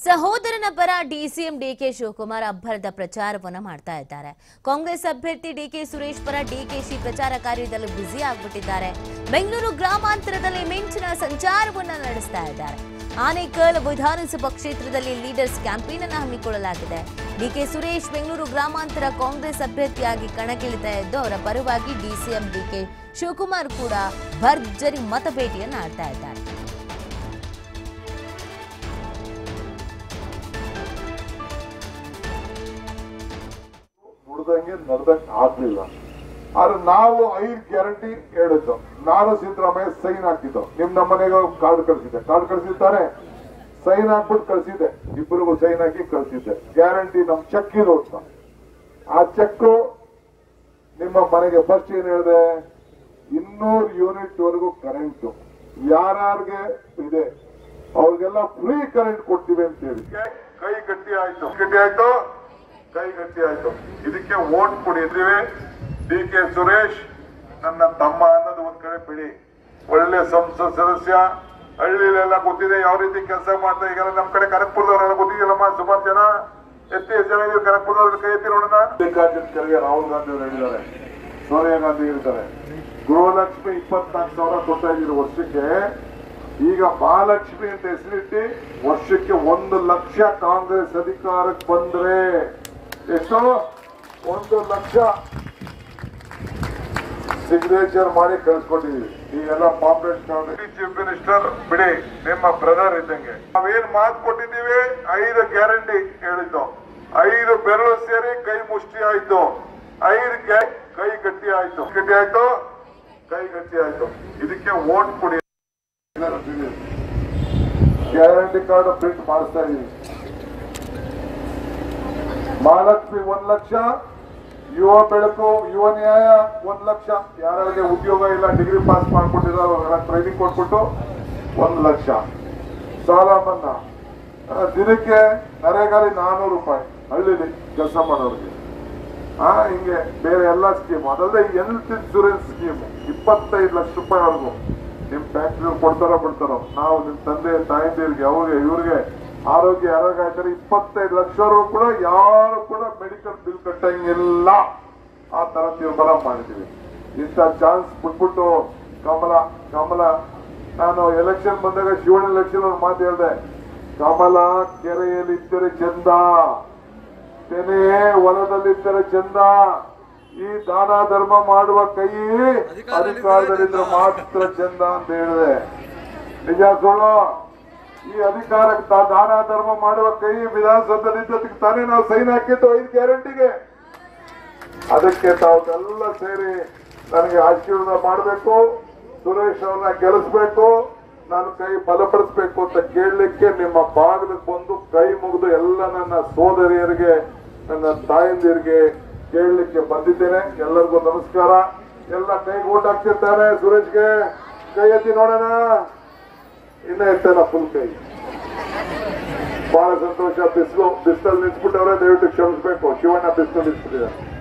ಸಹೋದರನ ಪರ DCM DK Shivakumar ಅಬ್ಬರದ ಪ್ರಚಾರವನ್ನ ಮಾಡ್ತಾ ಇದ್ದಾರೆ ಕಾಂಗ್ರೆಸ್ ಅಭ್ಯರ್ಥಿ ಡಿಕೆ ಸುರೇಶ್ ಪರ ಡಿಕೆಶಿ ಪ್ರಚಾರ ಕಾರ್ಯದಲ್ಲಿ ಬ್ಯುಸಿ ಆಗ್ಬಿಟ್ಟಿದ್ದಾರೆ ಬೆಂಗಳೂರು ಗ್ರಾಮಾಂತರದಲ್ಲಿ ಮಿಂಚಿನ ಸಂಚಾರವನ್ನ ನಡೆಸ್ತಾ ಇದ್ದಾರೆ ಆನೇಕಲ್ ವಿಧಾನಸಭಾ ಕ್ಷೇತ್ರದಲ್ಲಿ ಲೀಡರ್ಸ್ ಕ್ಯಾಂಪೇನ್ ಅನ್ನು ಹಮ್ಮಿಕೊಳ್ಳಲಾಗಿದೆ ಡಿಕೆ ಸುರೇಶ್ ಬೆಂಗಳೂರು ಗ್ರಾಮಾಂತರ ಕಾಂಗ್ರೆಸ್ ಅಭ್ಯರ್ಥಿಯಾಗಿ ಕಣಕ್ಕಿಳಿತಾ ಇದ್ದು ಅವರ ಪರವಾಗಿ ಡಿಸಿಎಂ ಡಿಕೆ ಶಿವಕುಮಾರ್ ಕೂಡ ಭರ್ಜರಿ ಮತಭೇಟಿಯನ್ನ ಆಡ್ತಾ ಇದ್ದಾರೆ ನುಡ್ದಂಗೆ ನಡ್ದಂಗೆ ಆಗ್ಲಿಲ್ಲ ಆದ್ರೆ ನಾವು ಐದು ಗ್ಯಾರಂಟಿ ಹೇಳಿದ್ದು ನಾನು ಸಿದ್ದರಾಮಯ್ಯ ಸೈನ್ ಹಾಕಿದ್ದು ನಿಮ್ ನಮ್ಮ ಮನೆಗೆ ಕಾರ್ಡ್ ಕಳ್ಸಿದ್ದೆ ಕಾರ್ಡ್ ಕಳ್ಸಿದ್ದಾರೆ ಸೈನ್ ಹಾಕ್ಬಿಟ್ಟು ಕಳ್ಸಿದ್ದೆ ಇಬ್ಬರಿಗೂ ಸೈನ್ ಹಾಕಿ ಕಳ್ಸಿದ್ದೆ ಗ್ಯಾರಂಟಿ ನಮ್ ಚೆಕ್ ಇದು ಅಂತ ಆ ಚೆಕ್ ನಿಮ್ಮ ಮನೆಗೆ ಫಸ್ಟ್ ಏನ್ ಹೇಳಿದೆ ಇನ್ನೂರು ಯೂನಿಟ್ ವರೆಗೂ ಕರೆಂಟ್ ಯಾರ್ಯಾರಿಗೆ ಇದೆ ಅವ್ರಿಗೆಲ್ಲ ಫ್ರೀ ಕರೆಂಟ್ ಕೊಡ್ತೀವಿ ಅಂತ ಹೇಳಿ ಕೈ ಗಟ್ಟಿ ಆಯ್ತು ಗಟ್ಟಿ ಆಯ್ತು ಕೈ ಗಟ್ಟಿ ಆಯ್ತು ಇದಕ್ಕೆ ಓಟ್ ಕೊಡಿದ್ದೀವಿ ಡಿ ಕೆ ಸುರೇಶ್ ನನ್ನ ತಮ್ಮ ಅನ್ನೋದು ಒಂದ್ ಕಡೆ ಬಿಡಿ ಒಳ್ಳೆ ಸಂಸತ್ ಸದಸ್ಯ ಹಳ್ಳಿಲೆಲ್ಲ ಗೊತ್ತಿದೆ ಯಾವ ರೀತಿ ಕೆಲಸ ಮಾಡ್ತಾ ಈಗೆಲ್ಲ ನಮ್ ಕಡೆ ಕನಕಪುರದವರೆಲ್ಲ ಗೊತ್ತಿದೆಯಲ್ಲಮ್ಮ ಸುಮಾರು ಜನ ಎಷ್ಟು ಎಷ್ಟು ಜನ ಇದೀವಿ ಕನಕಪುರದವ್ರ ಕೈ ಎತ್ತಿ ನೋಡೋಣ ಮಲ್ಲಿಕಾರ್ಜುನ್ ಖರ್ಗೆ ರಾಹುಲ್ ಗಾಂಧಿ ಅವರು ಹೇಳಿದ್ದಾರೆ ಸೋನಿಯಾ ಗಾಂಧಿ ಹೇಳ್ತಾರೆ ಗೃಹಲಕ್ಷ್ಮಿ ಇಪ್ಪತ್ನಾಲ್ಕು ಸಾವಿರ ಕೊಡ್ತಾ ಇದ್ದೀರಿ ವರ್ಷಕ್ಕೆ ಈಗ ಮಹಾಲಕ್ಷ್ಮಿ ಅಂತ ಹೆಸರಿಟ್ಟು ವರ್ಷಕ್ಕೆ ಒಂದು ಲಕ್ಷ ಕಾಂಗ್ರೆಸ್ ಅಧಿಕಾರಕ್ಕೆ ಬಂದ್ರೆ ಎಷ್ಟು ಒಂದು ಲಕ್ಷ ಸಿಗ್ನೇಚರ್ ಮಾಡಿ ಕಳ್ಸ್ಕೊಟ್ಟಿದೀವಿ ಈಗೆಲ್ಲ ಪಾಂಪ್ಲೆಟ್ ಚೀಫ್ ಮಿನಿಸ್ಟರ್ ಬಿಡಿ ನಿಮ್ಮ ಬ್ರದರ್ ಇದ್ದಂಗೆ ನಾವೇನ್ ಮಾತು ಕೊಟ್ಟಿದ್ದೀವಿ ಐದು ಗ್ಯಾರಂಟಿ ಹೇಳಿದ್ದು ಐದು ಬೆರಳು ಸೇರಿ ಕೈ ಮುಷ್ಟಿ ಆಯ್ತು ಐದು ಗ್ಯಾ- ಕೈ ಗಟ್ಟಿ ಆಯ್ತು ಗಟ್ಟಿ ಆಯ್ತು ಕೈ ಗಟ್ಟಿ ಆಯ್ತು ಇದಕ್ಕೆ ಓಟ್ ಕೊಡಿ ಗ್ಯಾರಂಟಿ ಕಾರ್ಡ್ ಪ್ರಿಂಟ್ ಮಾಡಿಸ್ತಾ ಇದೀವಿ ಮಹಾಲಕ್ಷ್ಮಿ ಒಂದ್ ಲಕ್ಷ ಯುವ ಬೆಳಕು ಯುವ ನ್ಯಾಯ ಒಂದ್ ಲಕ್ಷ ಯಾರಿಗೆ ಉದ್ಯೋಗ ಇಲ್ಲ ಡಿಗ್ರಿ ಪಾಸ್ ಮಾಡ್ಕೊಂಡಿರೋ ಟ್ರೈನಿಂಗ್ ಕೊಟ್ಬಿಟ್ಟು ಒಂದ್ ಲಕ್ಷ ಸಾಲ ಮನ್ನಾ ಆ, ದಿನಕ್ಕೆ ನರೇಗಾಲಿ ನಾನೂರು ರೂಪಾಯಿ ಹಳ್ಳಿಲಿ ಕೆಲಸ ಮಾಡೋರಿಗೆ ಆ ಹಿಂಗೆ ಬೇರೆ ಎಲ್ಲ ಸ್ಕೀಮ್ ಅದಲ್ಲದೆ ಹೆಲ್ತ್ ಇನ್ಶೂರೆನ್ಸ್ ಸ್ಕೀಮ್ ಇಪ್ಪತ್ತೈದು ಲಕ್ಷ ರೂಪಾಯಿವರೆಗೂ ನಿಮ್ ಫ್ಯಾಕ್ಟ್ರಿ ಕೊಡ್ತಾರೋ ಬಿಡ್ತಾರೋ ನಾವು ನಿಮ್ ತಂದೆ ತಾಯಂದಿರಿಗೆ ಅವ್ರಿಗೆ ಇವ್ರಿಗೆ ಆರೋಗ್ಯ ಆರೋಗ್ಯ ಆಯ್ತಾರೆ ಇಪ್ಪತ್ತೈದು ಲಕ್ಷವರೆಗೂ ಕೂಡ ಯಾರು ಕೂಡ ಮೆಡಿಕಲ್ ಬಿಲ್ ಕಟ್ಟಂಗಿಲ್ಲ ಆ ತರ ತೀರ್ಮಾನ ಮಾಡಿದೀವಿ ಇಂಥ ಚಾನ್ಸ್ ಬಿಟ್ಬಿಟ್ಟು ಕಮಲ ಕಮಲ ನಾನು ಎಲೆಕ್ಷನ್ ಬಂದಾಗ ಶಿವಣ್ಣ ಎಲೆಕ್ಷನ್ ಅವ್ರ ಮಾತು ಹೇಳ್ದೆ ಕಮಲ ಕೆರೆಯಲ್ಲಿದ್ದರೆ ಚಂದ ತೆನೆ ಹೊಲದಲ್ಲಿದ್ದರೆ ಚಂದ ಈ ದಾನ ಧರ್ಮ ಮಾಡುವ ಕೈ ಅಧಿಕಾರದಲ್ಲಿದ್ರೆ ಮಾತ್ರ ಚಂದ ಅಂತ ಹೇಳಿದೆ ನಿಜ ಸುಳ್ಳು ಈ ಅಧಿಕಾರಕ್ಕೆ ತಾ- ದಾನ ಧರ್ಮ ಮಾಡುವ ಕೈ ವಿಧಾನಸೌಧದಲ್ಲಿದ್ದದಕ್ಕೆ ತಾನೇ ನಾವು ಸೈನ್ ಹಾಕಿದ್ದು ಐದು ಗ್ಯಾರಂಟಿಗೆ ಅದಕ್ಕೆ ತಾವೆಲ್ಲ ಸೇರಿ ನನಗೆ ಆಶೀರ್ವಾದ ಮಾಡಬೇಕು ಸುರೇಶ್ ಅವ್ರನ್ನ ಗೆಲ್ಲಿಸ್ಬೇಕು ನಾನು ಕೈ ಬಲಪಡಿಸ್ಬೇಕು ಅಂತ ಕೇಳಲಿಕ್ಕೆ ನಿಮ್ಮ ಬಾಗಿಲಿಗೆ ಬಂದು ಕೈ ಮುಗಿದು ಎಲ್ಲ ನನ್ನ ಸೋದರಿಯರಿಗೆ ನನ್ನ ತಾಯಂದಿರಿಗೆ ಕೇಳಲಿಕ್ಕೆ ಬಂದಿದ್ದೇನೆ ಎಲ್ಲರಿಗೂ ನಮಸ್ಕಾರ ಎಲ್ಲ ಕೈಗೆ ಓಟ್ ಹಾಕ್ತಿರ್ತಾರೆ ಸುರೇಶ್ಗೆ ಕೈ ಎತ್ತಿ ನೋಡೋಣ ಇನ್ನೇ ಇರ್ತೇನ ಫುಲ್ ಕೈ ಬಹಳ ಸಂತೋಷ ಬಿಸಿಲು ಬಿಸಿಲಲ್ಲಿ ನಿಂತ್ಬಿಟ್ಟವ್ರೆ ದಯವಿಟ್ಟು ಕ್ಷಮಿಸ್ಬೇಕು ಶಿವಣ್ಣ ಬಿಸಿಲು ನಿಂತ್ಬಿಟ್ಟಿದ್ದಾರೆ